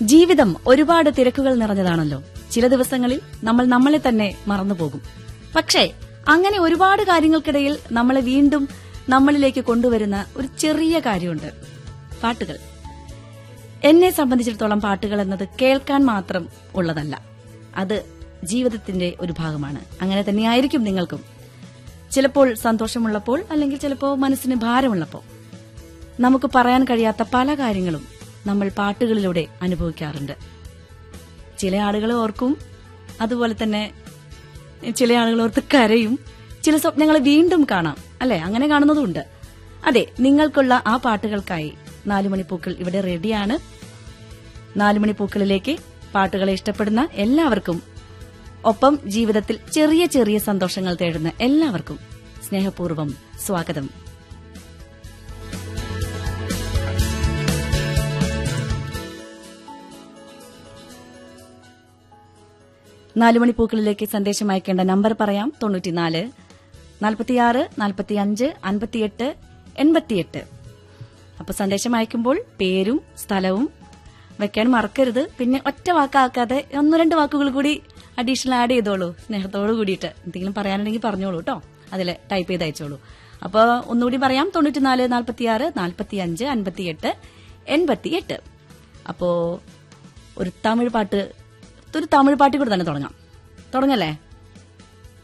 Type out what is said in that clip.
ജീവിതം ഒരുപാട് തിരക്കുകൾ നിറഞ്ഞതാണല്ലോ ചില ദിവസങ്ങളിൽ നമ്മൾ നമ്മളെ തന്നെ മറന്നുപോകും പക്ഷേ അങ്ങനെ ഒരുപാട് കാര്യങ്ങൾക്കിടയിൽ നമ്മളെ വീണ്ടും നമ്മളിലേക്ക് കൊണ്ടുവരുന്ന ഒരു ചെറിയ കാര്യമുണ്ട് പാട്ടുകൾ എന്നെ സംബന്ധിച്ചിടത്തോളം പാട്ടുകൾ എന്നത് കേൾക്കാൻ മാത്രം ഉള്ളതല്ല അത് ജീവിതത്തിന്റെ ഒരു ഭാഗമാണ് അങ്ങനെ തന്നെയായിരിക്കും നിങ്ങൾക്കും ചിലപ്പോൾ സന്തോഷമുള്ളപ്പോൾ അല്ലെങ്കിൽ ചിലപ്പോൾ മനസ്സിന് ഭാരമുള്ളപ്പോൾ നമുക്ക് പറയാൻ കഴിയാത്ത പല കാര്യങ്ങളും നമ്മൾ പാട്ടുകളിലൂടെ അനുഭവിക്കാറുണ്ട് ചില ആളുകൾ ഓർക്കും അതുപോലെ തന്നെ ചില ആളുകൾ ഓർത്ത് കരയും ചില സ്വപ്നങ്ങൾ വീണ്ടും കാണാം അല്ലെ അങ്ങനെ കാണുന്നതുണ്ട് അതെ നിങ്ങൾക്കുള്ള ആ പാട്ടുകൾക്കായി നാലുമണിപ്പൂക്കൾ ഇവിടെ റെഡിയാണ് നാലുമണിപ്പൂക്കളിലേക്ക് പാട്ടുകളെ ഇഷ്ടപ്പെടുന്ന എല്ലാവർക്കും ഒപ്പം ജീവിതത്തിൽ ചെറിയ ചെറിയ സന്തോഷങ്ങൾ തേടുന്ന എല്ലാവർക്കും സ്നേഹപൂർവ്വം സ്വാഗതം നാലുമണിപ്പൂക്കളിലേക്ക് സന്ദേശം അയക്കേണ്ട നമ്പർ പറയാം തൊണ്ണൂറ്റിനാല് നാൽപ്പത്തിയാറ് നാൽപ്പത്തിയഞ്ച് അൻപത്തിയെട്ട് എൺപത്തിയെട്ട് അപ്പൊ സന്ദേശം അയക്കുമ്പോൾ പേരും സ്ഥലവും വെക്കാൻ മറക്കരുത് പിന്നെ ഒറ്റ വാക്കാക്കാതെ ഒന്ന് രണ്ട് വാക്കുകൾ കൂടി അഡീഷണൽ ആഡ് ചെയ്തോളൂ സ്നേഹത്തോട് കൂടിയിട്ട് എന്തെങ്കിലും പറയാനുണ്ടെങ്കിൽ പറഞ്ഞോളൂ കേട്ടോ അതിൽ ടൈപ്പ് ചെയ്ത് അയച്ചോളൂ അപ്പോൾ ഒന്നുകൂടി പറയാം തൊണ്ണൂറ്റിനാല് നാൽപ്പത്തിയാറ് നാൽപ്പത്തിയഞ്ച് അൻപത്തിയെട്ട് എൺപത്തിയെട്ട് അപ്പോ ഒരു തമിഴ് പാട്ട് ഒരു തമിഴ് പാട്ടിൽ കൂടെ തന്നെ തുടങ്ങാം തുടങ്ങല്ലേ